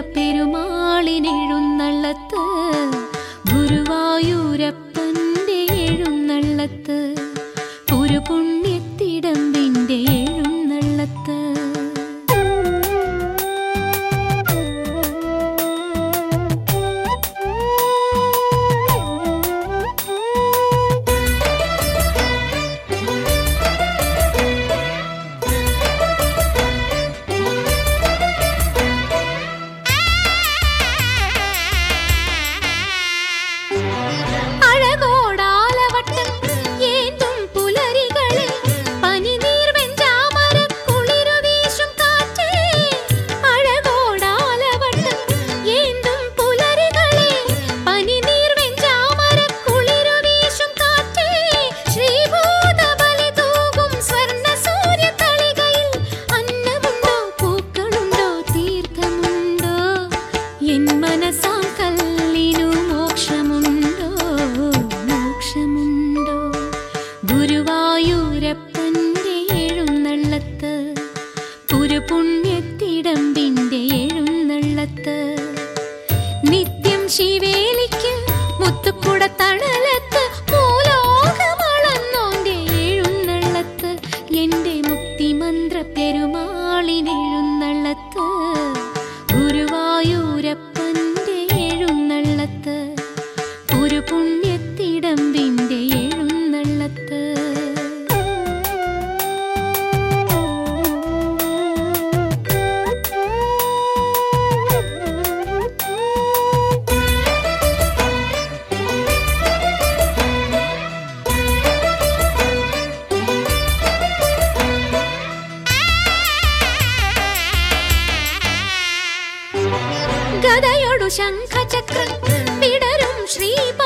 പെരുമാളിനെഴുന്നള്ളത്ത് ഗുരുവായൂരപ്പന്റെ എഴുന്നള്ളത്ത് ഒരു പുണ്യത്തിടമ്പിന്റെ എഴുന്നള്ളത്ത് അഴകോടാലവട്ടം ഏന്തും പുലരികളിൽ പനിനീർ വെഞ്ചാമരക്കുളിരു വീശും കാറ്റേ. അഴകോടാലവട്ടം ഏന്തും പുലരികളിൽ പനിനീർ വെഞ്ചാമരക്കുളിരു വീശും കാറ്റേ. ശ്രീഭൂതബലി തൂകും സ്വർണ്ണ സൂര്യതളികയിൽ അന്നമുണ്ടോ പൂക്കളുണ്ടോ തീർത്ഥമുണ്ടോ എൻ മനസ്സാം കല്ലിനു മോക്ഷമുണ്ടോ മോക്ഷമുണ്ടോ ഗുരുവായൂരപ്പന്റെ എഴുന്നള്ളത്ത് ഒരു പുണ്യത്തിടമ്പിന്റെ എഴുന്നള്ളത്ത് നിത്യം ശിവേലിക്ക് മുത്തുക്കുട തണലത്ത് ഭൂലോകമളന്നോന്റെ എഴുന്നള്ളത്ത് എന്റെ മുക്തിമന്ത്ര പെരുമാളിനെഴുന്നള്ളത്ത് ഗുരുവായൂരപ്പന്റെ എഴുന്നള്ളത്ത് ഒരു പുണ്യത്തിടമ്പിന്റെ എഴുന്നള്ളത്ത് ഗതയൊടു ശംഖചക്രം വിടരും ശ്രീ